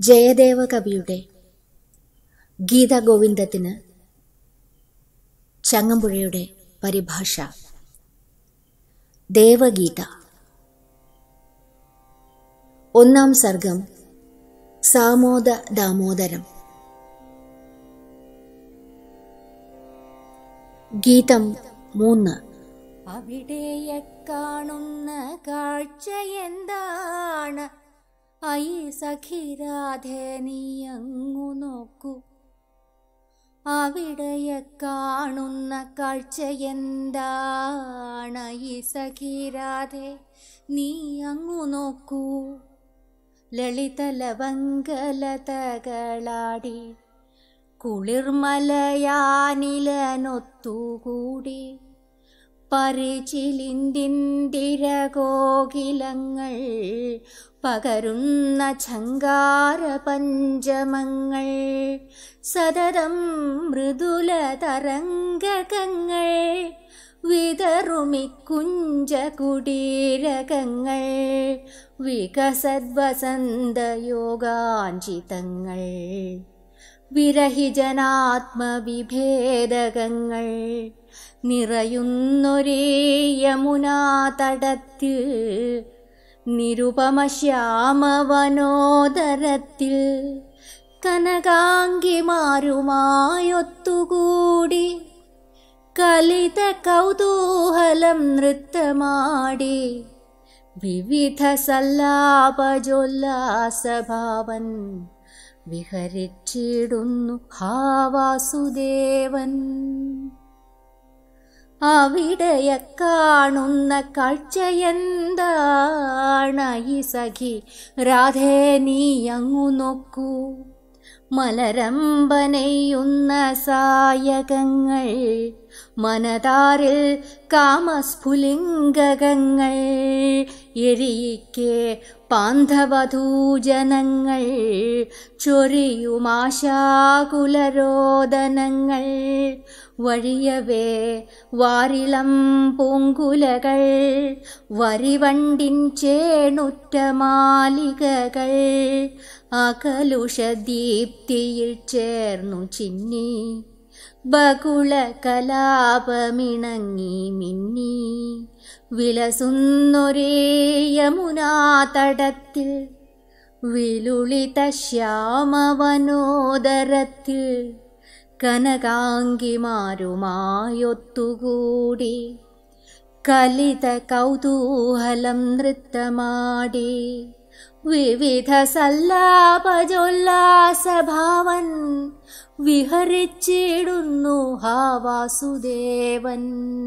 ജയദേവ കവിയുടെ ഗീതാഗോവിന്ദത്തിന് ചങ്ങമ്പുഴയുടെ പരിഭാഷ ദേവഗീത ഒന്നാം സർഗം സാമോദ ദാമോദരം ഗീതം മൂന്ന് അവിടെയെ കാണുന്ന കാഴ്ച എന്താണ് ഐ സഖിരാധേ നീ അങ്ങു നോക്കൂ അവിടെയെ കാണുന്ന കാഴ്ച എന്താണ് ഐ സഖിരാധേ നീ അങ്ങു നോക്കൂ ലളിത ലവങ്കലതകളാടി കുളിർമലയാനിലനൊത്തുകൂടി പരിചിലിന്തിരകോകിലങ്ങൾ പകരുന്ന ഛങ്കാര പഞ്ചമങ്ങൾ സതതം മൃദുല തരംഗകങ്ങൾ വിതറുമിക്കുഞ്ച കുടീരകങ്ങൾ വികസദ്വസന്തയോഗാഞ്ചിതങ്ങൾ വിരഹിജനാത്മവിഭേദകങ്ങൾ നിറയുന്നൊരേ യമുനാതടത്തിൽ നിരുപമശ്യാമവനോദരത്തിൽ കനകാംഗിമാരുമായൊത്തുകൂടി കലിത കൗതൂഹലം നൃത്തമാടി വിവിധ സല്ലാപജോല്ലാസഭാവൻ വിഹരിച്ചിടുന്നു ഹാവാസുദേവൻ അവിടെയ കാണുന്ന കാഴ്ച എന്താണ് ഈ സഖി രാധേ നീ അങ്ങു നോക്കൂ മലരമ്പനെയ്യുന്ന സായകങ്ങൾ മനതാരിൽ കാമസ്ഫുലിംഗകങ്ങൾ എരിയിക്കെ പാന്ധവധൂജനങ്ങൾ ചൊരിയുമാശാകുലരോദനങ്ങൾ വഴിയവേ വാരിളം പൂങ്കുലകൾ വരിവണ്ടിൻ ചേണുറ്റ മാലികകൾ അകലുഷദീപ്തിയിൽ ചേർന്നു ചിന്നി ബകുള കലാപമിണങ്ങി മിന്നി വിലസുന്നൊരേ യമുനാതടത്തിൽ വിലുളിത ശ്യാമവനോദരത്തിൽ കനകാംഗിമാരുമായൊത്തുകൂടി കലിത കൗതൂഹലം നൃത്തമാടി വിവിധ സല്ലാപജോല്ലാസഭാവൻ വിഹരിച്ചിടുന്നു ഹാവാസുദേവൻ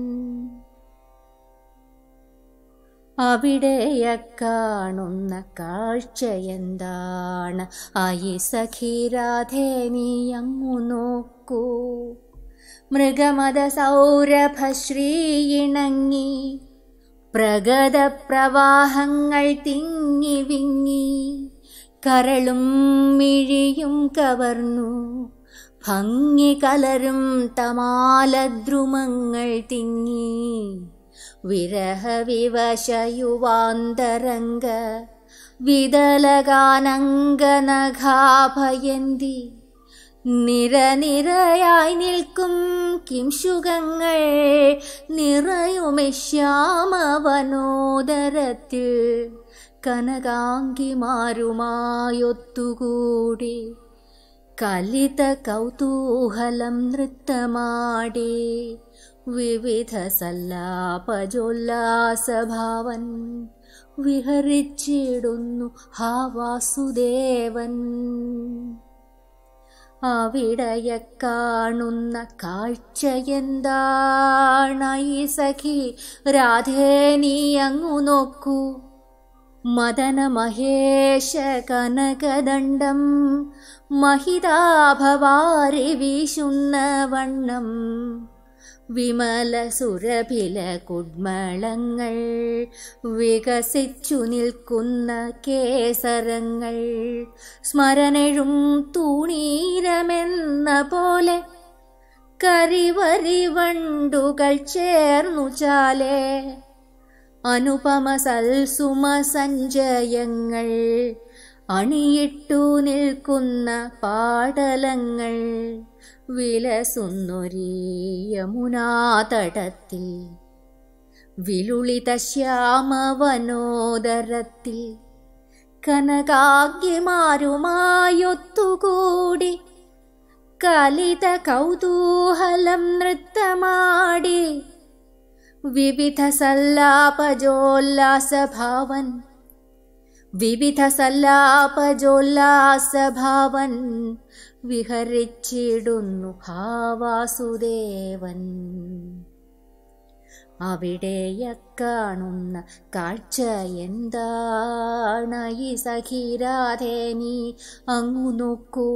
അവിടെയ കാണുന്ന കാഴ്ച എന്താണ് ആയി സഖീരാധേ നീ അങ്ങു നോക്കൂ മൃഗമത സൗരഭശ്രീയിണങ്ങി പ്രഗത പ്രവാഹങ്ങൾ തിങ്ങി വിങ്ങി കരളും മിഴിയും കവർന്നു ഭംഗി കലരും തമാലദ്രുമങ്ങൾ തിങ്ങി വിരഹവിവശയുവാന്തരംഗ വിതലഗാനംഗനഘാഭയന്തി നിരനിരയായി നിൽക്കും കിംശുകങ്ങൾ നിറയുമിശ്യാമവനോദരത്തിൽ കനകാംഗിമാരുമായൊത്തുകൂടി കലിത കൗതൂഹലം നൃത്തമാടി വിവിധ സല്ലാപജോല്ലാസഭാവൻ വിഹരിച്ചിടുന്നു ഹാവാസുദേവൻ അവിടയ കാണുന്ന കാഴ്ച എന്താണ് ഈ സഖി രാധേ നീ അങ്ങു നോക്കൂ മദന മഹേശ കനകദണ്ഡം മഹിതാഭവാരി വീശുന്ന വണ്ണം വിമല സുരഭില കുഡ്മളങ്ങൾ വികസിച്ചു നിൽക്കുന്ന കേസരങ്ങൾ സ്മരണഴും തൂണീരമെന്ന പോലെ കരിവരി വണ്ടുകൾ ചേർന്നു ചാലേ അനുപമ സൽസുമ സഞ്ചയങ്ങൾ അണിയിട്ടു നിൽക്കുന്ന പാടലങ്ങൾ വിലസുന്നൊരീ യമുനാതടത്തിൽ വിലുളിത ശ്യാമവനോദരത്തിൽ കനകാഗ്യമാരുമായൊത്തുകൂടി കലിത കൗതൂഹലം നൃത്തമാടി വിവിധ സല്ലാപജോല്ലാസഭാവൻ വിവിധ സല്ലാപജോല്ലാസഭാവൻ വിഹരിച്ചിടുന്നു ഹാവാസുദേവൻ അവിടെയക്കാണുന്ന കാഴ്ച എന്താണ് ഈ സഖീരാധേ നീ അങ്ങു നോക്കൂ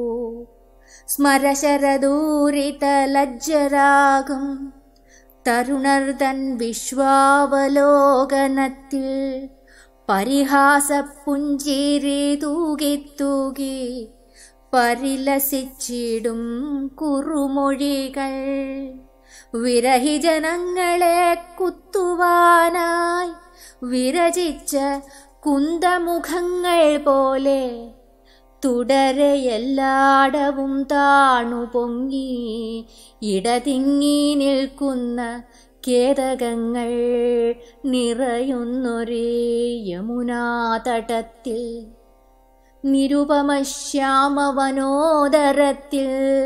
സ്മരശരദൂരിത ലജ്ജരാകും തരുണർതൻ വിശ്വാവലോകനത്തിൽ പരിഹാസപ്പുഞ്ചിരി തൂകിത്തൂകി പരിലസിച്ചിടും കുറുമൊഴികൾ വിരഹിജനങ്ങളെ കുത്തുവാനായി വിരചിച്ച കുന്തമുഖങ്ങൾ പോലെ തുടരെ എല്ലാടവും താണു പൊങ്ങി ഇടതിങ്ങി നിൽക്കുന്ന കേതകങ്ങൾ നിറയുന്നൊരേ യമുനാതടത്തിൽ നിരുപമശ്യാമവനോദരത്തിൽ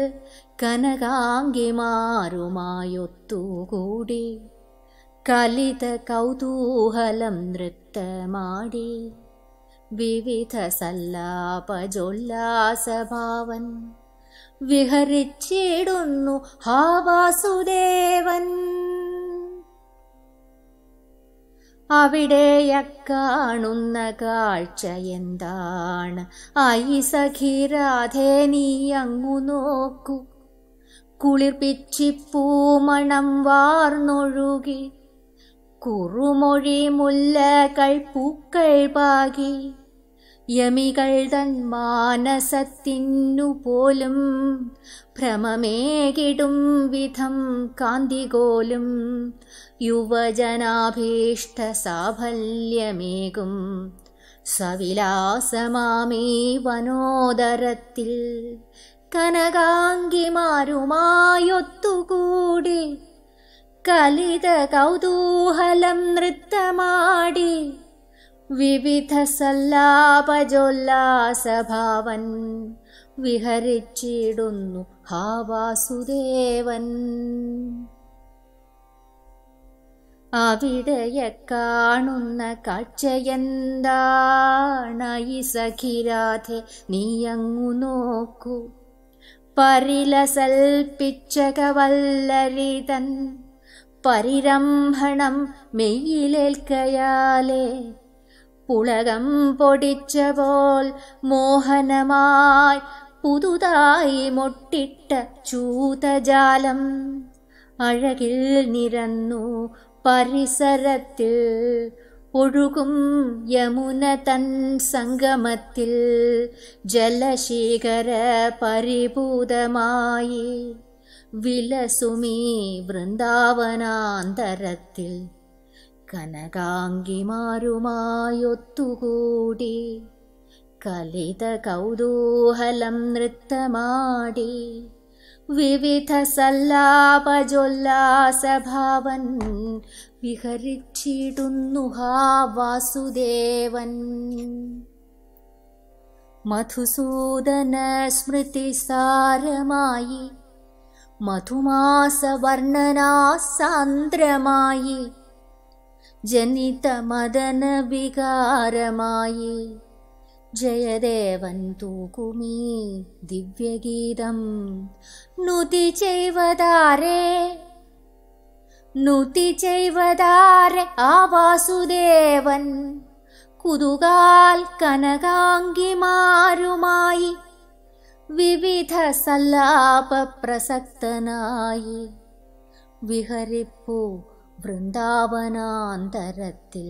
കനകാംഗിമാരുമായൊത്തുകൂടി കലിത കൗതൂഹലം നൃത്തമാടി വിവിധ സല്ലാപജോല്ലാസഭാവൻ വിഹരിച്ചിടുന്നു ഹാ വാസുദേവൻ അവിടെയക്കാണുന്ന കാഴ്ച എന്താണ് ഐ സഖിരാധേ നീ അങ്ങു നോക്കൂ കുളിർപ്പിച്ചിപ്പൂമണം വാർന്നൊഴുകി കുറുമൊഴി മുല്ലകൾ പൂക്കൾ പാകി യമികൾ തൻ മാനസത്തിനു പോലും ഭ്രമമേകിടും വിധം കാന്തികോലും യുവജനാഭീഷ്ട സാഫല്യമേകും സവിലാസമാമീ വനോദരത്തിൽ കനകാംഗിമാരുമായൊത്തുകൂടി കലിത കൗതൂഹലം നൃത്തമാടി വിവിധ സല്ലാപജോല്ലാസഭാവൻ വിഹരിച്ചിടുന്നു ഹാ വാസുദേവൻ അവിടെയെ കാണുന്ന കാഴ്ചയെന്താണ് ഈ സഖിരാധെ നീ അങ്ങു നോക്കൂ പരിലസൽപ്പിച്ചകവല്ലരിതൻ പരിരംഭണം മെയ്യിലേൽക്കയാലേ പുളകം പൊടിച്ച പോൽ മോഹനമായി പുതുതായി മൊട്ടിട്ട ചൂതജാലം അഴകിൽ നിരന്നു പരിസരത്തിൽ ഒഴുകും യമുന തൻ സംഗമത്തിൽ ജലശേഖര പരിഭൂതമായി വിലസുമീ വൃന്ദാവനാന്തരത്തിൽ കനകാംഗിമാരുമായൊത്തുകൂടി കലിത കൗതൂഹലം നൃത്തമാടി വിവിധ സല്ലാപജൊല്ലാസഭാവൻ വിഹരിച്ചിടുന്നു ഹാ വാസുദേവൻ മധുസൂദന സ്മൃതി സാരമായി മധുമാസവർണ്ണനാ സാന്ദ്രമായി ജനിത മദന വികാരമായി ജയദേവൻ തൂകുമീ ദിവ്യഗീതം നുതി ചെയ്വതാരേ നുതി ചെയ്വതാരെ ആ വാസുദേവൻ കുതുകാൽ കനകാംഗിമാരുമായി വിവിധ സല്ലാപ പ്രസക്തനായി വിഹരിപ്പു വൃന്ദാവനാന്തരത്തിൽ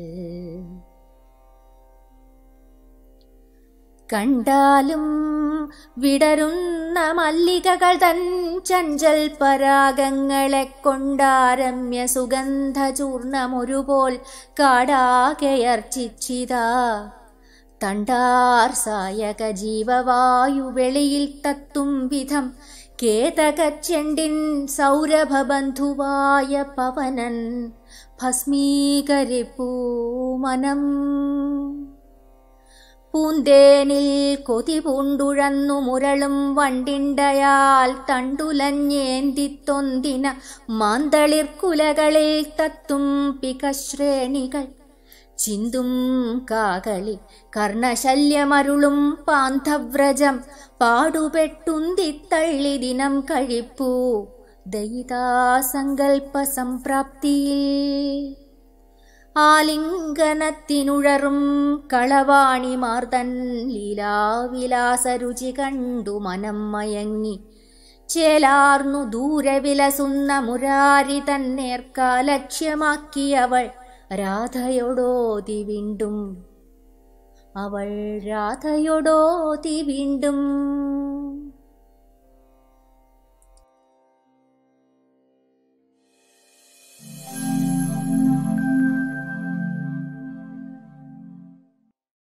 കണ്ടാലും വിടരുന്ന മല്ലികകൾ തൻ ചഞ്ചൽ പരാഗങ്ങളെ കൊണ്ടാരമ്യ സുഗന്ധചൂർണമൊരുപോൽ കാടാകെയർച്ചിച്ചിതാ തണ്ടാർ സായക ജീവവായു വെളിയിൽ തത്തും വിധം കേതകച്ചെണ്ടിൻ സൗരഭബന്ധുവായ പവനൻ ഭസ്മീകരിപ്പൂ മനം പൂന്തേനിൽ കൊതി പൂണ്ടുഴന്നു മുരളും വണ്ടിണ്ടയാൽ തണ്ടുലഞ്ഞേന്തിത്തൊന്തിന മാന്തളിർക്കുലകളിൽ തത്തും പികശ്രേണികൾ ചിന്തും കാകളി കർണശല്യമരുളും പാന്തവ്രജം പാടുപെട്ടുന്തിത്തള്ളി ദിനം കഴിപ്പൂ ദയിതാസങ്കൽപ്പ സംപ്രാപ്തിയിൽ ആലിംഗനത്തിനുഴറും കളവാണിമാർതൻ ലീലാവിലാസരുചി കണ്ടു മനം മയങ്ങി ചേലാർന്നു ദൂരെ വിലസുന്ന മുരാരി തന്നേർക്കാലക്ഷ്യമാക്കിയവൾ രാധയോടോതി വീണ്ടും അവൾ രാധയോടോതി വീണ്ടും